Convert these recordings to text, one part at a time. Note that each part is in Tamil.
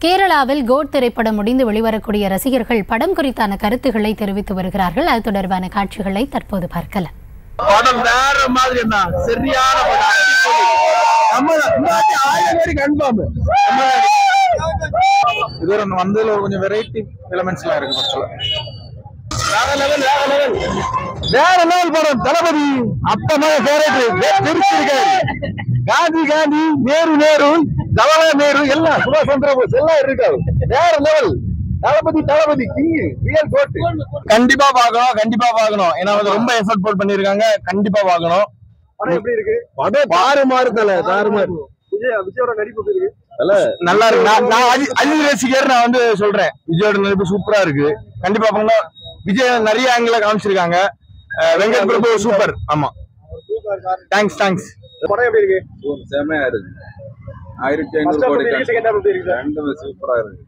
கேரளாவில் கோட் திரைப்படம் முடிந்து வெளிவரக்கூடிய ரசிகர்கள் படம் குறித்தான கருத்துக்களை தெரிவித்து வருகிறார்கள் அது தொடர்பான காட்சிகளை தற்போது பார்க்கலாம் படம் வேற மாதிரி என்ன சரியான படம் அடிப்பொலி. நம்ம இந்த வாட்டி ஆயிரம் பேர் கன்ஃபார்ம் இது ஒரு வந்ததுல ஒரு கொஞ்சம் வெரைட்டி எலமெண்ட்ஸ் எல்லாம் இருக்கு படத்துல வேற லெவல் வேற லெவல் வேற லெவல் படம் தளபதி அப்பமா ஃபேவரட் பிரிச்சிருக்காரு காந்தி காந்தி நேரு நேரு ஜவஹர்லால் நேரு எல்லாம் சுபாஷ் சந்திர போஸ் எல்லாம் இருக்காரு வேற level Thalapathy Thalapathy king real goat கண்டிப்பா பார்க்கணும் கண்டிப்பா பார்க்கணும் ஏன்னா வந்து ரொம்ப எஃபர்ட் போட் பண்ணிருக்காங்க கண்டிப்பா பார்க்கணும் படம் எப்படி இருக்கு படம் தாறுமாறு தல தாறுமாறு விஜய் விஜயோட நடிப்பு எப்படி இருக்கு நல்லா இருக்கு நான் நான் அஜி- அஜித் ரசிகர் நான் வந்து சொல்றேன் விஜயோட நடிப்பு சூப்பரா இருக்கு கண்டிப்பா பாருங்க விஜய் நிறைய ஆங்கில காமிச்சிருக்காங்க அஹ் வெங்கட் பிரபு சூப்பர் ஆமா தேங்க்ஸ் தேங்க்ஸ் படம் எப்படி இருக்கு செமையா இருக்கு ஆயிரத்தி ஃபர்ஸ்ட் ஐநூறு ஹாஃப் கோடி எப்படி இருக்கு செகண்ட் ஹாஃப் எப்படி இருக்கு ரெண்டுமே சூப்பரா இருக்கு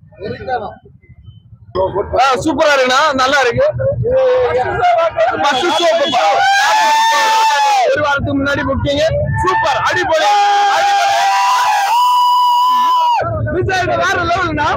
சூப்பரா இருக்குண்ணா நல்லா இருக்கு First show இப்ப ஒரு வாரத்துக்கு முன்னாடி புக்கிங் சூப்பர் அடிப்பொலி அடிப்பொலி. விஜய் வேற லெவல்னா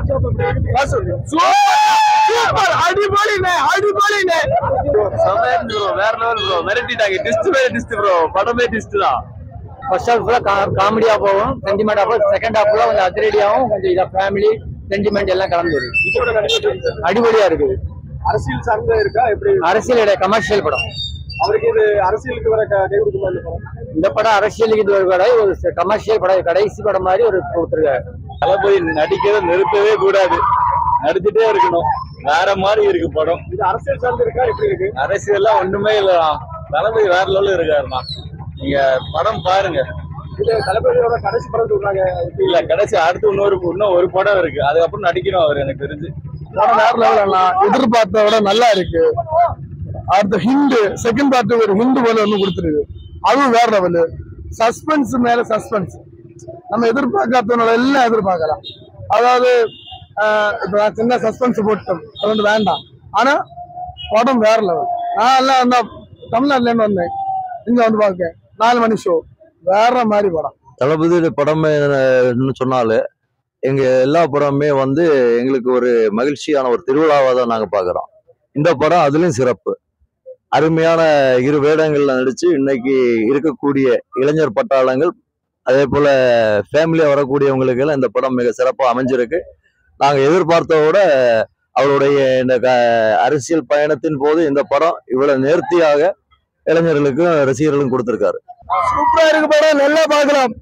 சூப்பர் அடிப்பொலிண்ணே அடிப்பொலிண்ணே செமையா இருக்கு ப்ரோ வேற லெவல் ப்ரோ மிரட்டிட்டாங்க டிஸ்ட் வேற டிஸ்ட் ப்ரோ படமே டிஸ்ட் தான் ஃபர்ஸ்ட் ஹாஃப் ஃபுல்லாக காமெடியா போகும் சென்டிமெண்ட் ஆகும் செகண்ட் ஹாஃப் ஃபுல்லாக கொஞ்சம் அதிரடியாகவும் கொஞ்சம் இதா ஃபேமிலி சென்டிமெண்ட் எல்லாம் கலந்து வரும் விஜயோட நடிப்பு எப்படி இருக்கு? அடிபடியா இருக்குது அரசியல் சார்ந்த இருக்கா எப்படி அரசியலுடைய கமர்ஷியல் படம் அவருக்கு இது அரசியலுக்கு வர க- கை கொடுக்குமா இந்த படம் இந்த படம் அரசியலுக்கு இது ஒரு கடை ஒரு கமர்ஷியல் படம் கடைசி படம் மாதிரி ஒரு கொடுத்துருக்காரு தளபதி நடிக்கிறத நிறுத்தவே கூடாது நடிச்சுட்டே இருக்கணும் வேற மாதிரி இருக்கு படம் இது அரசியல் சார்ந்து இருக்கா எப்படி இருக்கு அரசியல்லாம் ஒண்ணுமே இல்லடா தளபதி வேற லெவல் இருக்காருண்ணா நீங்க படம் பாருங்க இது தளபதியோட கடைசி படம் சொல்றாங்க எப்படி இல்ல கடைசி அடுத்து இன்னொரு இன்னும் ஒரு படம் இருக்கு அதுக்கப்புறம் நடிக்கணும் அவர் எனக்கு தெரிஞ்சு படம் வேற லெவல் அண்ணா எதிர்பார்த்த விட நல்லா இருக்கு அடுத்த ஹிந்து செகண்ட் பார்ட் ஒரு ஹிந்து போல ஒன்று கொடுத்துருக்கு அதுவும் வேற லெவலு சஸ்பென்ஸ் மேல சஸ்பென்ஸ் நம்ம எதிர்பார்க்காதவனோட எல்லாம் எதிர்பார்க்கலாம் அதாவது ஆஹ் இப்ப நான் சின்ன சஸ்பென்ஸ் போட்டோம் அது வந்து வேண்டாம் ஆனா படம் வேற லெவல் நான் எல்லாம் அந்த தமிழ்நாட்டுல இருந்து வந்தேன் இங்க வந்து பார்க்க நாலு மணி ஷோ வேற மாதிரி படம் தளபதி படம் சொன்னாலே எங்க எல்லா படமுமே வந்து எங்களுக்கு ஒரு மகிழ்ச்சியான ஒரு திருவிழாவாக தான் நாங்க பாக்குறோம் இந்த படம் அதுலயும் சிறப்பு அருமையான இரு வேடங்கள்ல நடிச்சு இன்னைக்கு இருக்கக்கூடிய இளைஞர் பட்டாளங்கள் அதே போல ஃபேமிலியா வரக்கூடியவங்களுக்கு எல்லாம் இந்த படம் மிக சிறப்பா அமைஞ்சிருக்கு நாங்க எதிர்பார்த்ததை விட அவருடைய இந்த க- அரசியல் பயணத்தின் போது இந்த படம் இவ்வளவு நேர்த்தியாக இளைஞர்களுக்கும் ரசிகர்களுக்கும் கொடுத்திருக்காரு சூப்பரா இருக்கு படம் நல்லா பார்க்கலாம்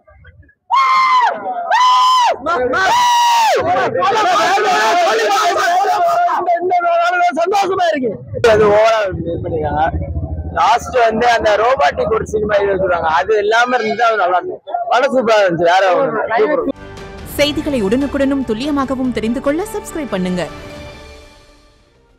சந்தோஷமா இருக்கு அது ஓவரால் இது பண்ணிருக்காங்க லாஸ்ட் வந்து அந்த ரோபாட்டிக் ஒரு சினிமா இது வச்சிருக்காங்க அது இல்லாம இருந்தா அது நல்லா இருந்துச்சு படம் சூப்பரா இருந்துச்சு வேற சூப்பர் செய்திகளை உடனுக்குடனும் துல்லியமாகவும் தெரிந்து கொள்ள சப்ஸ்கிரைப் பண்ணுங்க